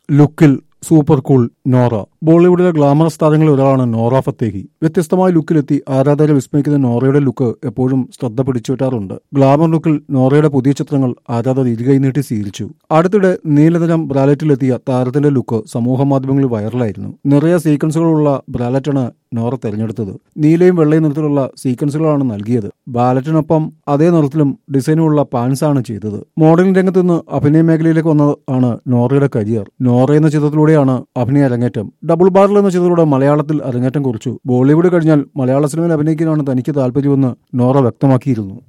ലുക്കിൽ super cool Nora ബോളിവുഡിലെ glamorous താരങ്ങളിൽ ഒരാളാണ് നോറ ഫത്തേഹി വ്യത്യസ്തമായ ലുക്കിലെത്തി ആരാധകരെ വിസ്മയിക്കുന്ന നോറയുടെ ലുക്ക് എപ്പോഴും ശ്രദ്ധ പിടിച്ചുപറ്റാറുണ്ട് ഗ്ലാമർ ലുക്കിൽ നോറയുടെ പുതിയ ചിത്രങ്ങൾ ആരാധകർ ഇരുകൈ നീട്ടി സ്വീകരിച്ചു അടുത്തിടെ നീലനിറം ബ്രാലറ്റിലെത്തിയ താരത്തിന്റെ ലുക്ക് സമൂഹ മാധ്യമങ്ങളിൽ വൈറലായിരുന്നു നിറയെ സീക്വൻസുകളുള്ള ബ്രാലറ്റാണ് നോറ തെരഞ്ഞെടുത്തത് നീലയും വെള്ളയും നിറത്തിലുള്ള സീക്വൻസുകളാണ് നൽകിയത് ബാലറ്റിനൊപ്പം അതേ നിറത്തിലും ഡിസൈനുമുള്ള പാൻസ് ആണ് ചെയ്തത് മോഡലിംഗ് രംഗത്ത് നിന്ന് അഭിനയ മേഖലയിലേക്ക് വന്നത് ആണ് നോറയുടെ കരിയർ നോറ എന്ന ചിത്രത്തിലൂടെയാണ് അഭിനയ അരങ്ങേറ്റം ഡബിൾ ബാറിൽ എന്ന ചിത്രത്തിലൂടെ മലയാളത്തിൽ അരങ്ങേറ്റം കുറിച്ചു ബോളിവുഡ് കഴിഞ്ഞാൽ മലയാള സിനിമയിൽ അഭിനയിക്കാനാണ് തനിക്ക് താല്പര്യമെന്ന് നോറ വ്യക്തമാക്കിയിരുന്നു